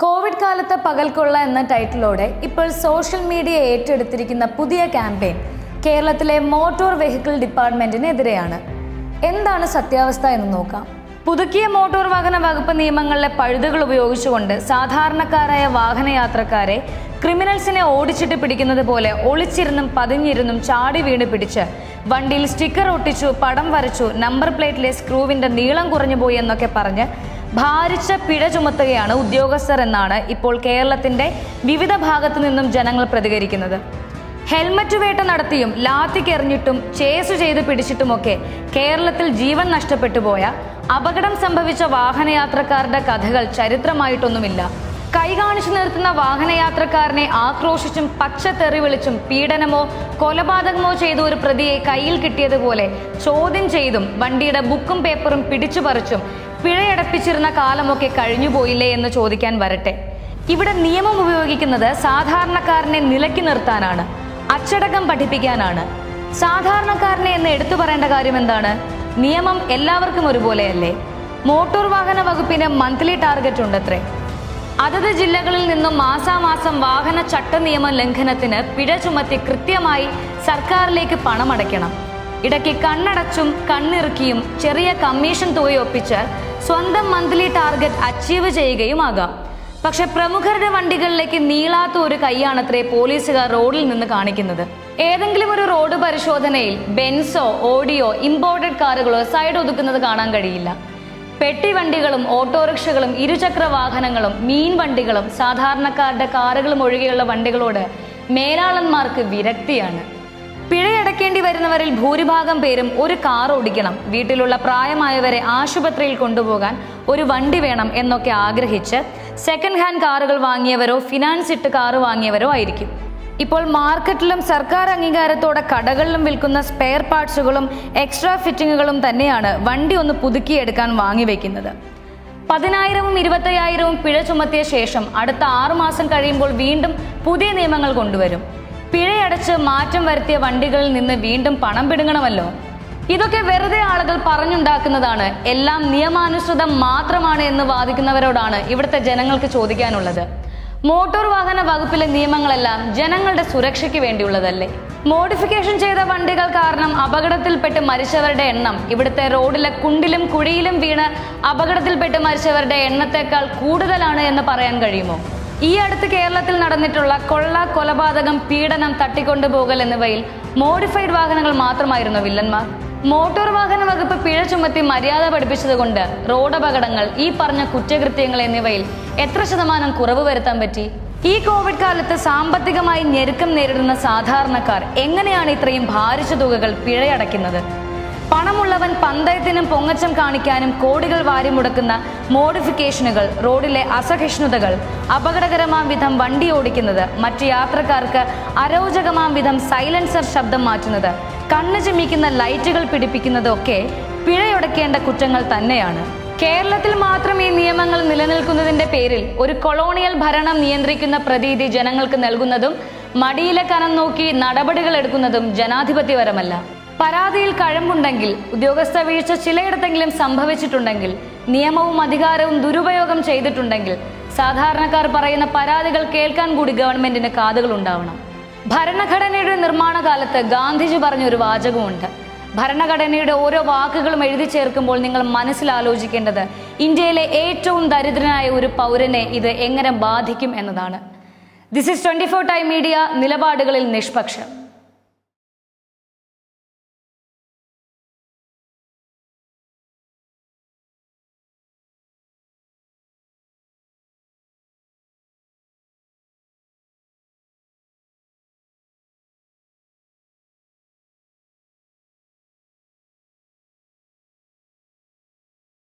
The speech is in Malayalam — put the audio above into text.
കോവിഡ് കാലത്ത് പകൽക്കൊള്ള എന്ന ടൈറ്റിലോടെ ഇപ്പോൾ സോഷ്യൽ മീഡിയ ഏറ്റെടുത്തിരിക്കുന്ന പുതിയ ക്യാമ്പയിൻ കേരളത്തിലെ മോട്ടോർ വെഹിക്കിൾ ഡിപ്പാർട്ട്മെന്റിനെതിരെയാണ് എന്താണ് സത്യാവസ്ഥ എന്ന് നോക്കാം പുതുക്കിയ മോട്ടോർ വാഹന വകുപ്പ് നിയമങ്ങളിലെ പഴുതുകൾ ഉപയോഗിച്ചുകൊണ്ട് സാധാരണക്കാരായ വാഹനയാത്രക്കാരെ ക്രിമിനൽസിനെ ഓടിച്ചിട്ട് പിടിക്കുന്നത് പോലെ ഒളിച്ചിരുന്നും പതിഞ്ഞിരുന്നും ചാടി വീണ് പിടിച്ച് വണ്ടിയിൽ സ്റ്റിക്കർ ഒട്ടിച്ചു പടം വരച്ചു നമ്പർ പ്ലേറ്റിലെ സ്ക്രൂവിന്റെ നീളം കുറഞ്ഞു പോയി എന്നൊക്കെ പറഞ്ഞ് ഭാരിച്ച പിഴ ചുമത്തുകയാണ് ഉദ്യോഗസ്ഥർ എന്നാണ് ഇപ്പോൾ കേരളത്തിന്റെ വിവിധ ഭാഗത്തു നിന്നും ജനങ്ങൾ പ്രതികരിക്കുന്നത് ഹെൽമറ്റ് വേട്ട നടത്തിയും ലാത്തിക്കെറിഞ്ഞിട്ടും ചേസു ചെയ്ത് പിടിച്ചിട്ടുമൊക്കെ കേരളത്തിൽ ജീവൻ നഷ്ടപ്പെട്ടു പോയ അപകടം സംഭവിച്ച വാഹനയാത്രക്കാരുടെ കഥകൾ ചരിത്രമായിട്ടൊന്നുമില്ല കൈ കാണിച്ചു നിർത്തുന്ന വാഹനയാത്രക്കാരനെ ആക്രോശിച്ചും പച്ച തെറി വിളിച്ചും പീഡനമോ കൊലപാതകമോ ചെയ്ത ഒരു പ്രതിയെ കയ്യിൽ കിട്ടിയതുപോലെ ചോദ്യം ചെയ്തും വണ്ടിയുടെ ബുക്കും പേപ്പറും പിടിച്ചു പറിച്ചും പിഴയടപ്പിച്ചിരുന്ന കാലമൊക്കെ കഴിഞ്ഞുപോയില്ലേ എന്ന് ചോദിക്കാൻ വരട്ടെ ഇവിടെ നിയമം ഉപയോഗിക്കുന്നത് സാധാരണക്കാരനെ നിലയ്ക്ക് നിർത്താനാണ് അച്ചടക്കം പഠിപ്പിക്കാനാണ് സാധാരണക്കാരനെ എന്ന് എടുത്തു പറയേണ്ട കാര്യം എന്താണ് നിയമം എല്ലാവർക്കും ഒരുപോലെയല്ലേ മോട്ടോർ വാഹന വകുപ്പിന് മന്ത്ലി ടാർഗറ്റ് ഉണ്ടത്രേ അതത് ജില്ലകളിൽ നിന്നും മാസാമാസം വാഹന ചട്ട നിയമ ലംഘനത്തിന് പിഴ ചുമത്തി കൃത്യമായി സർക്കാരിലേക്ക് പണമടയ്ക്കണം ഇടയ്ക്ക് കണ്ണടച്ചും കണ്ണിറുക്കിയും ചെറിയ കമ്മീഷൻ തുക ഒപ്പിച്ച് സ്വന്തം മന്ത്ലി ടാർഗറ്റ് അച്ചീവ് ചെയ്യുകയുമാകാം പക്ഷെ പ്രമുഖരുടെ വണ്ടികളിലേക്ക് നീളാത്ത ഒരു കൈയാണത്രേ പോലീസുകാർ റോഡിൽ നിന്ന് കാണിക്കുന്നത് ഏതെങ്കിലും ഒരു റോഡ് പരിശോധനയിൽ ബെൻസോ ഓഡിയോ ഇമ്പോർട്ടഡ് കാറുകളോ സൈഡ് ഒതുക്കുന്നത് കാണാൻ കഴിയില്ല പെട്ടി വണ്ടികളും ഓട്ടോറിക്ഷകളും ഇരുചക്ര വാഹനങ്ങളും മീൻ വണ്ടികളും സാധാരണക്കാരുടെ കാറുകളും ഒഴികെയുള്ള വണ്ടികളോട് മേലാളന്മാർക്ക് വിരക്തിയാണ് പിഴയടക്കേണ്ടി വരുന്നവരിൽ ഭൂരിഭാഗം പേരും ഒരു കാർ ഓടിക്കണം വീട്ടിലുള്ള പ്രായമായവരെ ആശുപത്രിയിൽ കൊണ്ടുപോകാൻ ഒരു വണ്ടി വേണം എന്നൊക്കെ ആഗ്രഹിച്ച് സെക്കൻഡ് ഹാൻഡ് കാറുകൾ വാങ്ങിയവരോ ഫിനാൻസ് ഇട്ട് കാറ് വാങ്ങിയവരോ ആയിരിക്കും ഇപ്പോൾ മാർക്കറ്റിലും സർക്കാർ അംഗീകാരത്തോടെ കടകളിലും വിൽക്കുന്ന സ്പെയർ പാർട്സുകളും എക്സ്ട്രാ ഫിറ്റിങ്ങുകളും തന്നെയാണ് വണ്ടി ഒന്ന് പുതുക്കിയെടുക്കാൻ വാങ്ങിവെക്കുന്നത് പതിനായിരവും ഇരുപത്തയ്യായിരവും പിഴ ചുമത്തിയ ശേഷം അടുത്ത ആറു മാസം കഴിയുമ്പോൾ വീണ്ടും പുതിയ നിയമങ്ങൾ കൊണ്ടുവരും പിഴയടച്ച് മാറ്റം വരുത്തിയ വണ്ടികളിൽ നിന്ന് വീണ്ടും പണം പിടുങ്ങണമല്ലോ ഇതൊക്കെ വെറുതെ ആളുകൾ പറഞ്ഞുണ്ടാക്കുന്നതാണ് എല്ലാം നിയമാനുസൃതം മാത്രമാണ് എന്ന് വാദിക്കുന്നവരോടാണ് ഇവിടുത്തെ ജനങ്ങൾക്ക് ചോദിക്കാനുള്ളത് മോട്ടോർ വാഹന വകുപ്പിലെ നിയമങ്ങളെല്ലാം ജനങ്ങളുടെ സുരക്ഷയ്ക്ക് വേണ്ടിയുള്ളതല്ലേ മോഡിഫിക്കേഷൻ ചെയ്ത വണ്ടികൾ കാരണം അപകടത്തിൽപ്പെട്ട് മരിച്ചവരുടെ എണ്ണം ഇവിടുത്തെ റോഡിലെ കുണ്ടിലും കുഴിയിലും വീണ് അപകടത്തിൽപ്പെട്ട് മരിച്ചവരുടെ എണ്ണത്തെക്കാൾ കൂടുതലാണ് എന്ന് പറയാൻ കഴിയുമോ ഈ അടുത്ത് കേരളത്തിൽ നടന്നിട്ടുള്ള കൊള്ള കൊലപാതകം പീഡനം തട്ടിക്കൊണ്ടുപോകൽ എന്നിവയിൽ മോഡിഫൈഡ് വാഹനങ്ങൾ മാത്രമായിരുന്നു വില്ലന്മാർ മോട്ടോർ വാഹന വകുപ്പ് പിഴ ചുമത്തി മര്യാദ പഠിപ്പിച്ചതുകൊണ്ട് റോഡ് അപകടങ്ങൾ ഈ പറഞ്ഞ കുറ്റകൃത്യങ്ങൾ എന്നിവയിൽ എത്ര ശതമാനം കുറവ് വരുത്താൻ പറ്റി ഈ കോവിഡ് കാലത്ത് സാമ്പത്തികമായി ഞെരുക്കം നേരിടുന്ന സാധാരണക്കാർ എങ്ങനെയാണ് ഇത്രയും ഭാരിച്ച തുകകൾ പിഴയടയ്ക്കുന്നത് പണമുള്ളവൻ പന്തയത്തിനും പൊങ്ങച്ചം കാണിക്കാനും കോടികൾ വാരി മുടക്കുന്ന മോഡിഫിക്കേഷനുകൾ റോഡിലെ അസഹിഷ്ണുതകൾ അപകടകരമാം വിധം വണ്ടി ഓടിക്കുന്നത് മറ്റു യാത്രക്കാർക്ക് അരോചകമാം വിധം സൈലൻസർ ശബ്ദം മാറ്റുന്നത് കണ്ണു ചിമ്മിക്കുന്ന ലൈറ്റുകൾ പിടിപ്പിക്കുന്നതൊക്കെ പിഴയൊടക്കേണ്ട കുറ്റങ്ങൾ തന്നെയാണ് കേരളത്തിൽ മാത്രം ഈ നിയമങ്ങൾ നിലനിൽക്കുന്നതിന്റെ പേരിൽ ഒരു കൊളോണിയൽ ഭരണം നിയന്ത്രിക്കുന്ന പ്രതീതി ജനങ്ങൾക്ക് നൽകുന്നതും മടിയിലെ കനം നോക്കി നടപടികൾ എടുക്കുന്നതും ജനാധിപത്യപരമല്ല പരാതിയിൽ കഴമ്പുണ്ടെങ്കിൽ ഉദ്യോഗസ്ഥ വീഴ്ച ചിലയിടത്തെങ്കിലും സംഭവിച്ചിട്ടുണ്ടെങ്കിൽ നിയമവും അധികാരവും ദുരുപയോഗം ചെയ്തിട്ടുണ്ടെങ്കിൽ സാധാരണക്കാർ പറയുന്ന പരാതികൾ കേൾക്കാൻ കൂടി ഗവൺമെന്റിന് കാതുകൾ ഉണ്ടാവണം ഭരണഘടനയുടെ നിർമ്മാണ കാലത്ത് ഗാന്ധിജി പറഞ്ഞ ഒരു വാചകമുണ്ട് ഭരണഘടനയുടെ ഓരോ വാക്കുകളും എഴുതി ചേർക്കുമ്പോൾ നിങ്ങൾ മനസ്സിലാലോചിക്കേണ്ടത് ഇന്ത്യയിലെ ഏറ്റവും ദരിദ്രനായ ഒരു പൗരനെ ഇത് എങ്ങനെ ബാധിക്കും എന്നതാണ് this is twenty four time media നിലപാടുകളിൽ നിഷ്പക്ഷം